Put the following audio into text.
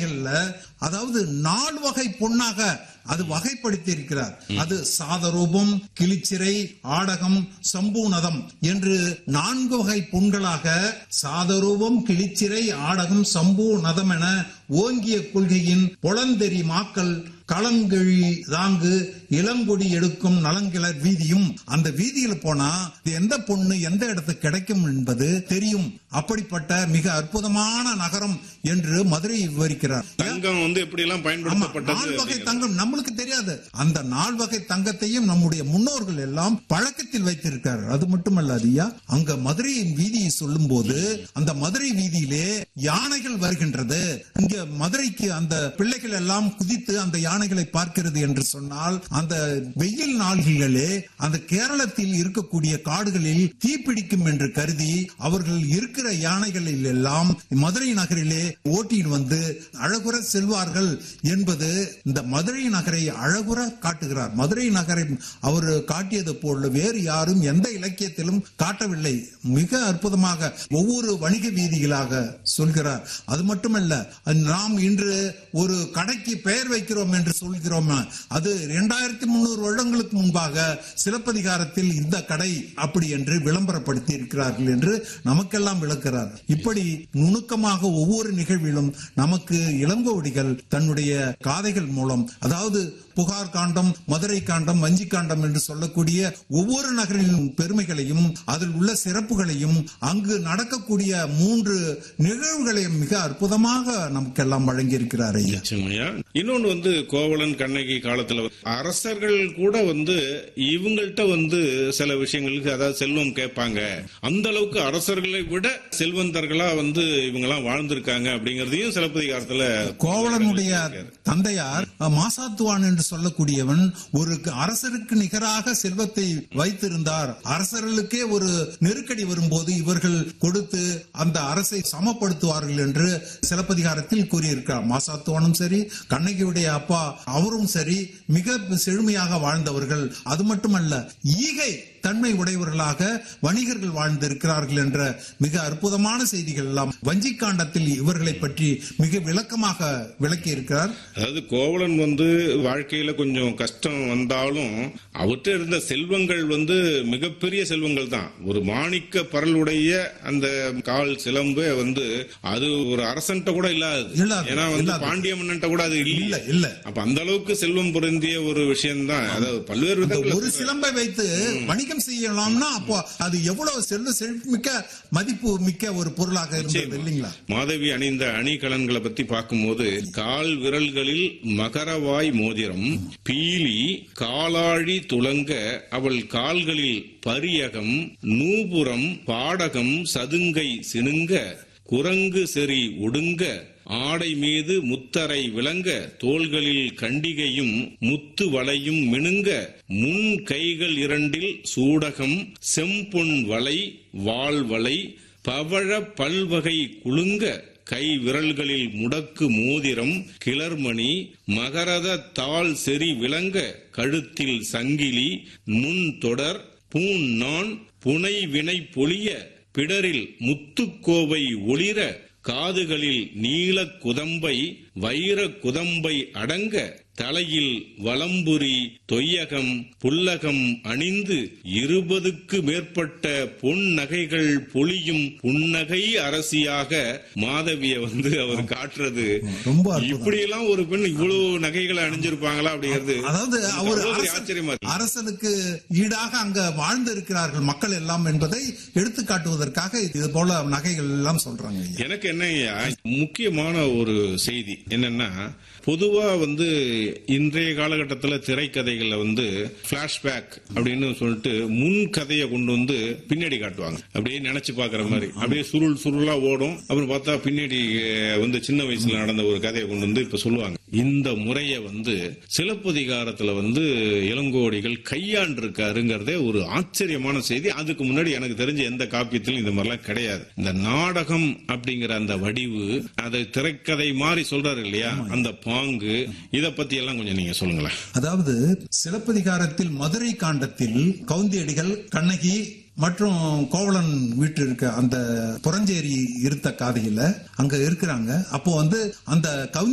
பொன்வகைகள்ல அதாவது நால் வகை பொன்னாக அது வகைப்படுத்தி இருக்கிறார் அது சாதரூபம் கிளிச்சிறை ஆடகம் சம்பூனதம் என்று நான்கு வகை பொன்களாக சாதரூபம் கிளிச்சிறை ஆடகம் சம்பூநதம் என ஓங்கிய கொள்கையின் பொலந்தெறி மாக்கள் களங்கழி தாங்கு இளங்கொடி எடுக்கும் நலங்கிளர் வீதியும் அந்த வீதியில போனா இது எந்த பொண்ணு எந்த இடத்துக்கு கிடைக்கும் என்பது தெரியும் அப்படிப்பட்ட மிக அற்புதமான நகரம் என்று மதுரை விவரிக்கிறார் தங்கம் வந்து எப்படி எல்லாம் ஆமா, பயன்படுத்தப்பட்டது நால் வகை அப்படிங்கிறது. தங்கம் நம்மளுக்கு தெரியாது அந்த நால் வகை தங்கத்தையும் நம்முடைய முன்னோர்கள் எல்லாம் பழக்கத்தில் வைத்திருக்கிறார் அது மட்டுமல்ல ஐயா அங்க மதுரையின் வீதியை சொல்லும் போது அந்த மதுரை வீதியிலே யானைகள் வருகின்றது இங்க மதுரைக்கு அந்த பிள்ளைகள் எல்லாம் குதித்து அந்த யானைகளை பார்க்கிறது என்று சொன்னால் அந்த வெயில் நாள்களிலே அந்த கேரளத்தில் இருக்கக்கூடிய காடுகளில் தீப்பிடிக்கும் என்று கருதி அவர்கள் இருக்கிற யானைகளில் எல்லாம் மதுரை நகரிலே ஓட்டிட்டு வந்து அழகுற செல்வார்கள் என்பது இந்த மதுரை நகரை அழகுற காட்டுகிறார் மதுரை நகரை அவர் காட்டியது போல வேறு யாரும் எந்த இலக்கியத்திலும் காட்டவில்லை மிக அற்புதமாக ஒவ்வொரு வணிக வீதிகளாக சொல்கிறார் அது மட்டுமல்ல நாம் இன்று ஒரு கடைக்கு பெயர் வைக்கிறோம் என்று சொல்கிறோம் அது இரண்டாயிரத்தி முன்னூறு வருடங்களுக்கு முன்பாக சிலப்பதிகாரத்தில் இந்த கடை அப்படி என்று விளம்பரப்படுத்தி இருக்கிறார்கள் என்று நமக்கெல்லாம் விளக்கிறார் இப்படி நுணுக்கமாக ஒவ்வொரு நிகழ்விலும் நமக்கு இளங்கோவடிகள் தன்னுடைய காதைகள் மூலம் அதாவது புகார் காண்டம் மதுரை காண்டம் வஞ்சி காண்டம் என்று சொல்லக்கூடிய ஒவ்வொரு நகரின் பெருமைகளையும் அதில் உள்ள சிறப்புகளையும் அங்கு நடக்கக்கூடிய மூன்று நிகழ்வுகளையும் மிக அற்புதமாக நமக்கெல்லாம் வழங்கியிருக்கிறார் ஐயா நிச்சயமாய்யா. இன்னொன்னு வந்து கோவலன் கண்ணகி காலத்துல அரசர்கள் கூட வந்து இவங்கள்ட்ட வந்து சில விஷயங்களுக்கு அதாவது செல்வம் கேட்பாங்க அந்த அளவுக்கு அரசர்களை விட செல்வந்தர்களா வந்து இவங்க எல்லாம் வாழ்ந்திருக்காங்க அப்படிங்கறதையும் சிலப்பதிகாரத்துல கோவலனுடைய தந்தையார் அஹ், மாசாத்துவான் என்று சொல்லக்கூடியவன் ஒரு அரசருக்கு நிகராக செல்வத்தை வைத்திருந்தார் அரசர்களுக்கே ஒரு நெருக்கடி வரும்போது இவர்கள் கொடுத்து அந்த அரசை சமப்படுத்துவார்கள் என்று சிலப்பதிகாரத்தில் கூறியிருக்கிறார் மாசாத்துவானும் சரி கண்ணகியுடைய அப்பா அவரும் சரி மிக செழுமையாக வாழ்ந்தவர்கள் அது மட்டுமல்ல ஈகை தன்மை உடையவர்களாக வணிகர்கள் வாழ்ந்திருக்கிறார்கள் என்ற மிக அற்புதமான செய்திகள் எல்லாம் வஞ்சிக்காண்டத்தில் இவர்களை பற்றி மிக விளக்கமாக விளக்கி இருக்கிறார் அதாவது கோவலன் வந்து வாழ்க்கையில கொஞ்சம் கஷ்டம் வந்தாலும் அவர்கிட்ட இருந்த செல்வங்கள் வந்து மிகப்பெரிய செல்வங்கள் தான் ஒரு மாணிக்க பரலுடைய அந்த கால் சிலம்பு வந்து அது ஒரு அரசன்ட்ட கூட இல்லாது இல்லாது, ஏன்னா வந்து இல்லாது. பாண்டிய மன்னன்ட்ட கூட அது இல்ல இல்ல இல்ல அப்ப அந்த அளவுக்கு செல்வம் பொருந்திய ஒரு விஷயம் தான் அதாவது பல்வேறு இந்த விதங்கள்ல ஒரு சிலம்பை வைத்து வணிகம் செய்யலாம்னா அப்போ அது எவ்வளவு செல்வ செழிப்புமிக்க மதிப்பு மிக்க ஒரு பொருளாக இருந்தது இல்லைங்களா மாதவி அணிந்த அணிகலன்களை பத்தி பார்க்கும்போது கால் விரல்களில் மகரவாய் மோதிரம் பீலி காலாழி துலங்க அவள் கால்களில் பரியகம் நூபுரம் பாடகம் சதுங்கை சினுங்க குரங்கு செறி ஒடுங்க ஆடை மீது முத்தரை விளங்க தோள்களில் கண்டிகையும் முத்து வளையும் மினுங்க முன் கைகள் இரண்டில் சூடகம் செம்பொன் வளை வாழ்வளை பவழ பல்வகை குலுங்க கை விரல்களில் முடக்கு மோதிரம் கிளர்மணி மகரத தாள் செறி விளங்க கழுத்தில் சங்கிலி முன் தொடர் பூன் நான் புனை வினை பொலிய பிடரில் முத்துக்கோவை ஒளிர காதுகளில் நீல குதம்பை வைர குதம்பை அடங்க தலையில் வலம்புரி தொய்யகம் புல்லகம் அணிந்து இருபதுக்கு மேற்பட்ட பொன் நகைகள் பொழியும் புன்னகை அரசியாக மாதவிய வந்து அவர் காட்டுறது ரொம்ப அற்புதம். இப்படியெல்லாம் ஒரு பெண் இவ்வளவு நகைகளை அணிஞ்சிருப்பாங்களா அப்படிங்கிறது அதாவது அவர் அவ்வளவு பெரிய அரசன்- ஆச்சரியமா இருக்கு அரசனுக்கு ஈடாக அங்க வாழ்ந்து இருக்கிறார்கள் மக்கள் எல்லாம் என்பதை எடுத்து காட்டுவதற்காக இது போல நகைகள் எல்லாம் சொல்றாங்க ஐயா. எனக்கு என்னய்யா முக்கியமான ஒரு செய்தி என்னன்னா பொதுவா வந்து இன்றைய காலகட்டத்துல திரைக்கதைகள்ல வந்து பிளாஷ்பேக் அப்படின்னு சொல்லிட்டு முன் கதையை கொண்டு வந்து பின்னாடி காட்டுவாங்க அப்படியே நினைச்சு பாக்குற மாதிரி அப்படியே சுருள் சுருளா ஓடும் அப்புறம் பார்த்தா பின்னாடி அஹ், வந்து சின்ன வயசுல நடந்த ஒரு கதையை கொண்டு வந்து இப்ப சொல்லுவாங்க இந்த முறையை வந்து சிலப்பதிகாரத்துல வந்து இளங்கோடிகள் கையாண்டிருக்காருங்கிறதே ஒரு ஆச்சரியமான செய்தி அதுக்கு முன்னாடி எனக்கு தெரிஞ்ச எந்த காப்பியத்திலும் இந்த மாதிரிலாம் கிடையாது இந்த நாடகம் அப்படிங்கிற அந்த வடிவு அதை திரைக்கதை மாதிரி சொல்றாரு இல்லையா அந்த பாங்கு இத பத்தி எல்லாம் கொஞ்சம் நீங்க சொல்லுங்களேன் அதாவது சிலப்பதிகாரத்தில் மதுரை காண்டத்தில் கவுந்தியடிகள் கண்ணகி மற்றும் கோவலன் வீட்டு இருக்க அந்த புறஞ்சேரி இருத்த காதையில அங்க இருக்கிறாங்க அப்போ வந்து அந்த கவுந்தி